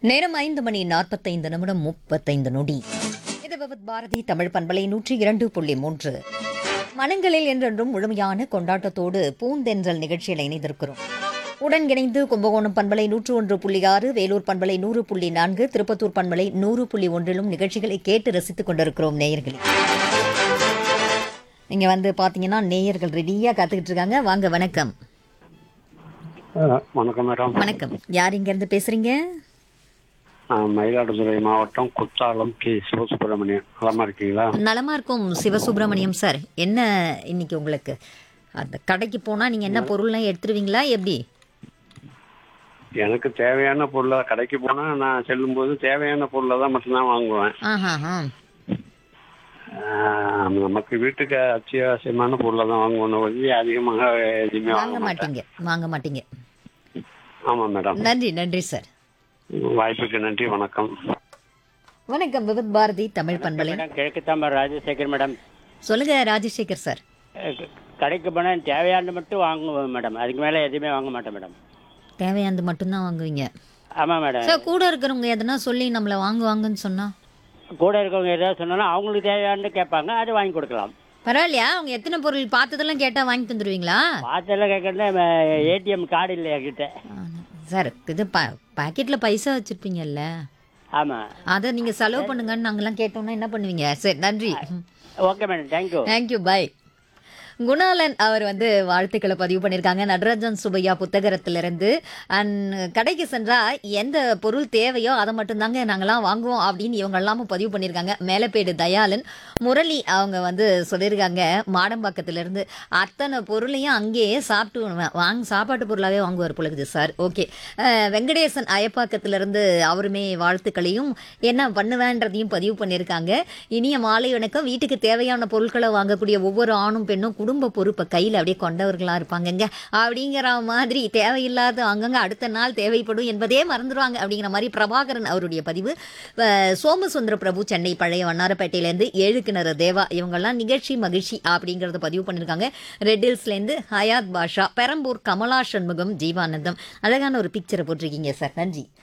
நேரம் ஐந்து மணி நாற்பத்தைந்து நிமிடம் முப்பத்தைந்து நொடி இது விவத் பாரதி தமிழ் பண்பலை நூற்றி இரண்டு புள்ளி மூன்று மனங்களில் என்றென்றும் முழுமையான கொண்டாட்டத்தோடு பூந்தென்றல் நிகழ்ச்சியில் இணைந்திருக்கிறோம் உடன் இணைந்து கும்பகோணம் பண்பலை நூற்று ஒன்று புள்ளி ஆறு வேலூர் பண்பலை நூறு புள்ளி நான்கு திருப்பத்தூர் பண்பலை நூறு புள்ளி ஒன்றிலும் நிகழ்ச்சிகளை கேட்டு ரசித்துக் கொண்டிருக்கிறோம் நேயர்களே நீங்க வந்து பாத்தீங்கன்னா நேயர்கள் ரெடியா காத்துக்கிட்டு இருக்காங்க வாங்க வணக்கம் அஹ், வணக்கம் மேடம் வணக்கம் யார் இங்க இருந்து பேசுறீங்க நான் மயிலாடுதுறை மாவட்டம் குத்தாலம் கே சிவசுப்பிரமணியன் நலமா இருக்கீங்களா நலமா இருக்கும் சிவசுப்பிரமணியம் சார் என்ன இன்னைக்கு உங்களுக்கு அந்த கடைக்கு போனா நீங்க என்ன பொருள்லாம் எடுத்துருவீங்களா எப்படி எனக்கு தேவையான பொருளை கடைக்கு போனா நான் செல்லும்போது தேவையான பொருளை தான் மட்டும்தான் வாங்குவேன் ஆஹா ஆ. அஹ், நமக்கு வீட்டுக்கு அத்தியாவசியமான பொருளை தான் வாங்குவேன் ஒழிய அதிகமாக எதுவுமே வாங்க வாங்க மாட்டேன் மாட்டீங்க வாங்க மாட்டீங்க ஆமா மேடம் நன்றி நன்றி சார் வாய்ப்புக்கு நன்றி வணக்கம் வணக்கம் விபத் பாரதி தமிழ் பண்பலை மேடம் கிழக்கு தாம்பரம் ராஜசேகர் மேடம் சொல்லுங்க ராஜசேகர் சார் அஹ் க- கடைக்கு போனால் தேவையானது மட்டும் வாங்குவேன் மேடம் அதுக்கு மேலே எதுவுமே வாங்க மாட்டேன் மேடம் தேவையானது மட்டும்தான் வாங்குவீங்க ஆமாம் மேடம் சார் கூட இருக்கிறவங்க எதனா சொல்லி நம்மளை வாங்குவாங்கன்னு சொன்னா கூட இருக்கவங்க ஏதாவது சொன்னாலும் அவங்களுக்கு தேவையானது கேட்பாங்க அது வாங்கி கொடுக்கலாம் பரவாயில்லையா அவங்க எத்தனை பொருள் பார்த்ததெல்லாம் கேட்டா வாங்கி தந்துருவீங்களா பார்த்தெல்லாம் கேட்கறது ஏடிஎம் கார்டு இல்லையா கிட்ட ஆ, சார் இது பா பாக்கெட்ல பைசா வச்சிருப்பீங்கல்ல ஆமாம் அதை நீங்க செலவு பண்ணுங்கன்னு நாங்கெல்லாம் கேட்டோம்னா என்ன பண்ணுவீங்க சரி நன்றி okay madam thank you thank you bye Gunalan அவர் வந்து வாழ்த்துக்களை பதிவு பண்ணியிருக்காங்க நடராஜன் சுபையா புத்தகத்திலிருந்து அண்ட் கடைக்கு சென்றா எந்த பொருள் தேவையோ அதை மட்டும்தாங்க நாங்கெல்லாம் வாங்குவோம் அப்படின்னு இவங்க எல்லாமும் பதிவு பண்ணியிருக்காங்க மேலப்பேடு தயாளன் முரளி அவங்க வந்து சொல்லியிருக்காங்க மாடம்பாக்கத்திலிருந்து அத்தனை பொருளையும் அங்கேயே சாப்பிட்டு வாங்க சாப்பாட்டு பொருளாகவே வாங்குவார் பொழுது சார் ஓகே வெங்கடேசன் அயப்பாக்கத்திலிருந்து அவருமே வாழ்த்துக்களையும் என்ன பண்ணுவேன்றதையும் பதிவு பண்ணியிருக்காங்க இனிய மாலை வணக்கம் வீட்டுக்கு தேவையான பொருட்களை வாங்கக்கூடிய ஒவ்வொரு ஆணும் பெண்ணும் குடும்ப பொறுப்பை கையில் அப்படியே கொண்டவர்களாக இருப்பாங்கங்க அப்படிங்கிற மாதிரி தேவையில்லாத அங்கங்க அடுத்த நாள் தேவைப்படும் என்பதே மறந்துடுவாங்க அப்படிங்கிற மாதிரி பிரபாகரன் அவருடைய பதிவு அஹ், சோமசுந்தர பிரபு சென்னை பழைய வண்ணாரப்பேட்டையிலேருந்து ஏழு கிணறு தேவா இவங்கெல்லாம் நிகழ்ச்சி மகிழ்ச்சி அப்படிங்கிறத பதிவு பண்ணியிருக்காங்க ரெட் ஹில்ஸ்லேருந்து ஹயாத் பாஷா பெரம்பூர் கமலா சண்முகம் ஜீவானந்தம் அழகான ஒரு பிக்சரை போட்டிருக்கீங்க சார் நன்றி